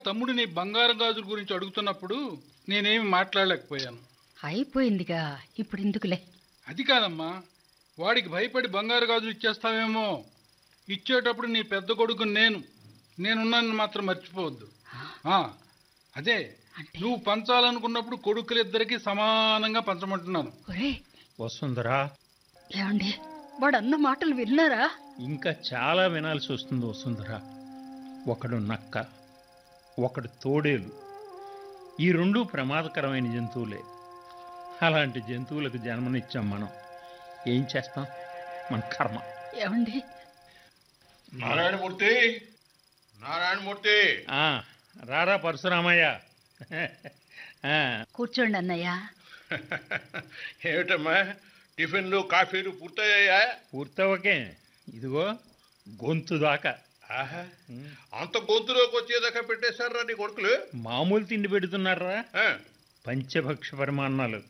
తమ్ముడు నీ బంగారం గాజుల గురించి అడుగుతున్నప్పుడు నేనేమి మాట్లాడలేకపోయాను అయిపోయిందిగా ఇప్పుడు ఎందుకులే అది కాదమ్మా వాడికి భయపడి బంగారు గాజులు ఇచ్చేస్తావేమో ఇచ్చేటప్పుడు నీ పెద్ద కొడుకు నేను నేనున్నాను మాత్రం మర్చిపోవద్దు ఆ, అదే అంటే నువ్వు పంచాలనుకున్నప్పుడు కొడుకులిద్దరికీ సమానంగా పంచమంటున్నాను ఒరే వసుంధరా ఏమండి వాడు అన్న మాటలు విన్నారా ఇంకా చాలా వినాల్సి వస్తుంది వసుంధరా ఒకడు నక్క ఒకడు తోడేలు ఈ రెండు ప్రమాదకరమైన జంతువులే అలాంటి జంతువులకు జన్మనిచ్చాం మనం ఏం చేస్తాం మన కర్మ ఏమండి నారాయణమూర్తి నారాయణమూర్తి ఆ, రారా పరశురామయ్య ఆ, కూర్చోండి అన్నయ్య ఏమిటమ్మా టిఫిన్లు కాఫీలు పూర్తయ్యాయా పూర్తవకే ఇదిగో గొంతు దాకా ఆహా అంత గొంతులోకి వచ్చేదాకా పెట్టేశారా నీ కొడుకులు మామూలు తిండి పెడుతున్నారా ఆ, పంచభక్ష పరిమాణాలు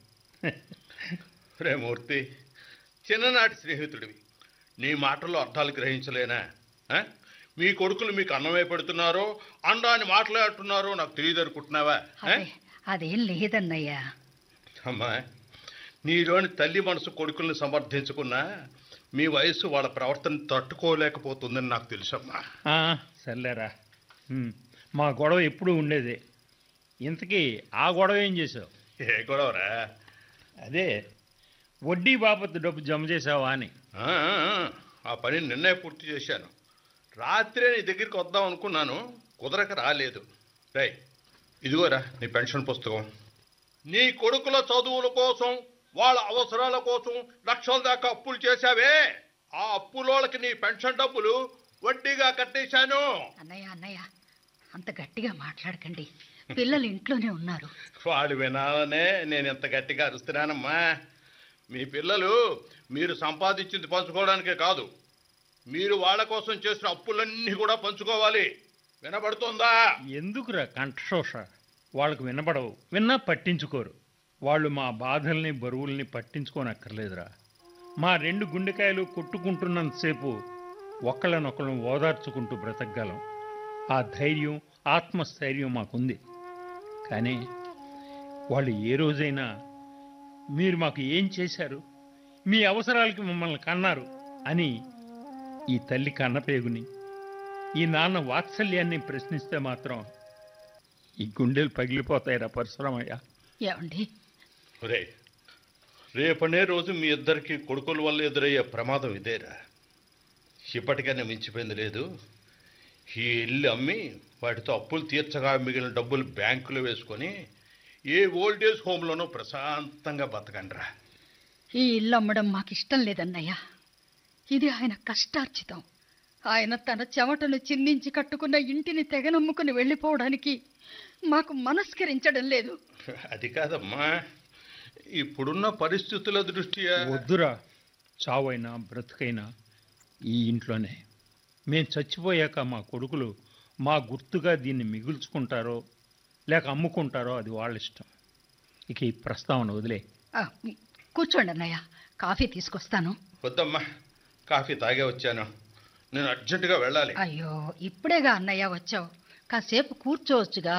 రే మూర్తి చిన్ననాటి స్నేహితుడివి నీ మాటల్లో అర్థాలు గ్రహించలేనా ఆ? మీ కొడుకులు మీకు అన్నమే పెడుతున్నారో అండాన్ని మాట్లాడుతున్నారో నాకు తెలియదు అనుకుంటున్నావా ఆ? అదే అదేం లేదన్నయ్య అమ్మా నీలోని తల్లి మనసు కొడుకుల్ని సమర్థించుకున్నా మీ వయసు వాళ్ళ ప్రవర్తన తట్టుకోలేకపోతుందని నాకు తెలుసమ్మా ఆ, సర్లేరా ఉమ్, మా గొడవ ఎప్పుడూ ఉండేదే ఇంతకీ ఆ గొడవ ఏం చేసావు ఏ గొడవరా అదే వడ్డీ బాపత్తు డబ్బు జమ చేసావా అని ఆ, ఆ, ఆ, ఆ పని నిన్నే పూర్తి చేశాను రాత్రే నీ దగ్గరికి వద్దాం అనుకున్నాను కుదరక రాలేదు రై ఇదిగోరా నీ పెన్షన్ పుస్తకం నీ కొడుకుల చదువుల కోసం వాళ్ళ అవసరాల కోసం లక్షల దాకా అప్పులు చేశావే ఆ అప్పులోళ్ళకి నీ పెన్షన్ డబ్బులు వడ్డీగా కట్టేశాను అన్నయ్య అన్నయ్య అంత గట్టిగా మాట్లాడకండి పిల్లలు ఇంట్లోనే ఉన్నారు వాళ్ళు వినాలనే నేను ఇంత గట్టిగా అరుస్తున్నానమ్మా మీ పిల్లలు మీరు సంపాదించింది పంచుకోవడానికే కాదు మీరు వాళ్ళ కోసం చేసిన అప్పులన్నీ కూడా పంచుకోవాలి వినబడుతోందా ఎందుకురా కంఠశోష వాళ్ళకు వినపడవు విన్నా పట్టించుకోరు వాళ్ళు మా బాధల్ని బరువుల్ని పట్టించుకోనక్కర్లేదురా మా రెండు గుండెకాయలు కొట్టుకుంటున్నంతసేపు ఒకళ్ళనొకళ్ళం ఓదార్చుకుంటూ బ్రతకగలం ఆ ధైర్యం ఆత్మస్థైర్యం మాకుంది కానీ వాళ్ళు ఏ రోజైనా మీరు మాకు ఏం చేశారు మీ అవసరాలకి మమ్మల్ని కన్నారు అని ఈ తల్లి కన్నపేగుని ఈ నాన్న వాత్సల్యాన్ని ప్రశ్నిస్తే మాత్రం ఈ గుండెలు పగిలిపోతాయిరా పరశురామయ్య ఏమండి రే రేపనే రోజు మీ ఇద్దరికి కొడుకుల వల్ల ఎదురయ్యే ప్రమాదం ఇదేరా ఇప్పటికైనా మించిపోయింది లేదు ఈ ఇల్లు అమ్మి వాటితో అప్పులు తీర్చగా మిగిలిన డబ్బులు బ్యాంకులో వేసుకొని ఏ ఓల్డేజ్ హోమ్లోనూ ప్రశాంతంగా బతకండిరా ఈ ఇల్లు అమ్మడం మాకు ఇష్టం లేదన్నయ్య ఇది ఆయన కష్టార్జితం ఆయన తన చెమటను చిందించి కట్టుకున్న ఇంటిని తెగనమ్ముకుని వెళ్ళిపోవడానికి మాకు మనస్కరించడం లేదు అది కాదమ్మా ఇప్పుడున్న పరిస్థితుల దృష్ట్యా వద్దురా చావైనా బ్రతుకైనా ఈ ఇంట్లోనే మేం చచ్చిపోయాక మా కొడుకులు మా గుర్తుగా దీన్ని మిగుల్చుకుంటారో లేక అమ్ముకుంటారో అది వాళ్ళ ఇష్టం ఇక ఈ ప్రస్తావన వదిలే ఆ, కూర్చోండి అన్నయ్య కాఫీ తీసుకొస్తాను వద్దమ్మా కాఫీ తాగే వచ్చాను నేను అర్జెంటుగా వెళ్ళాలి అయ్యో ఇప్పుడేగా అన్నయ్య వచ్చావు కాసేపు కూర్చోవచ్చుగా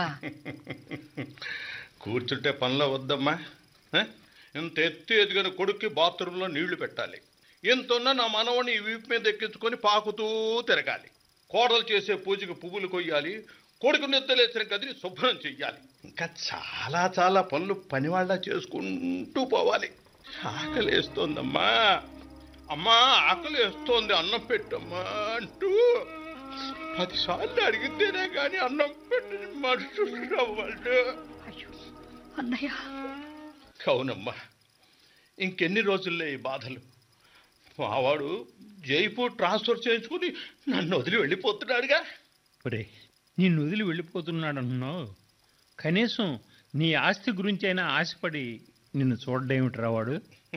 కూర్చుంటే పనిలో వద్దమ్మా ఆ? ఇంత ఎత్తు ఎదిగిన కొడుక్కి బాత్రూంలో నీళ్లు పెట్టాలి ఇంత ఉన్న నా మనవని వీపు మీద ఎక్కించుకొని పాకుతూ తిరగాలి కోడలు చేసే పూజకి పువ్వులు కొయ్యాలి కొడుకు నిద్రలేసిన గదిని శుభ్రం చెయ్యాలి ఇంకా చాలా చాలా పనులు పనివాళ్ళ చేసుకుంటూ పోవాలి ఆకలి వేస్తోందమ్మా అమ్మా ఆకలి వేస్తోంది అన్నం పెట్టమ్మా అంటూ పదిసార్లు అడిగితేనే కానీ అన్నం పెట్టని మనుషులు వాళ్ళు అయ్యో అన్నయ్య అవునమ్మా ఇంకెన్ని రోజుల్లో ఈ బాధలు మావాడు జైపూర్ ట్రాన్స్ఫర్ చేయించుకుని నన్ను వదిలి వెళ్ళిపోతున్నాడుగా ఒరే నిన్ను వదిలి వెళ్ళిపోతున్నాడన్నావు కనీసం నీ ఆస్తి గురించి అయినా ఆశపడి నిన్ను చూడడేమిట్రా వాడు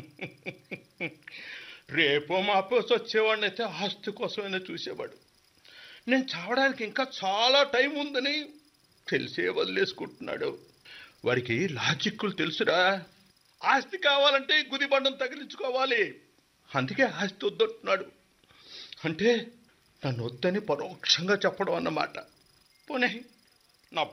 రేపో మాపో వచ్చేవాడిని అయితే ఆస్తి కోసమైనా చూసేవాడు నేను చావడానికి ఇంకా చాలా టైం ఉందని తెలిసే వదిలేసుకుంటున్నాడు వాడికి లాజిక్కులు తెలుసురా ఆస్తి కావాలంటే గుదిబండం తగిలించుకోవాలి అందుకే ఆస్తి వద్దంటున్నాడు అంటే నన్ను వద్దని పరోక్షంగా చెప్పడం అన్నమాట పోనీ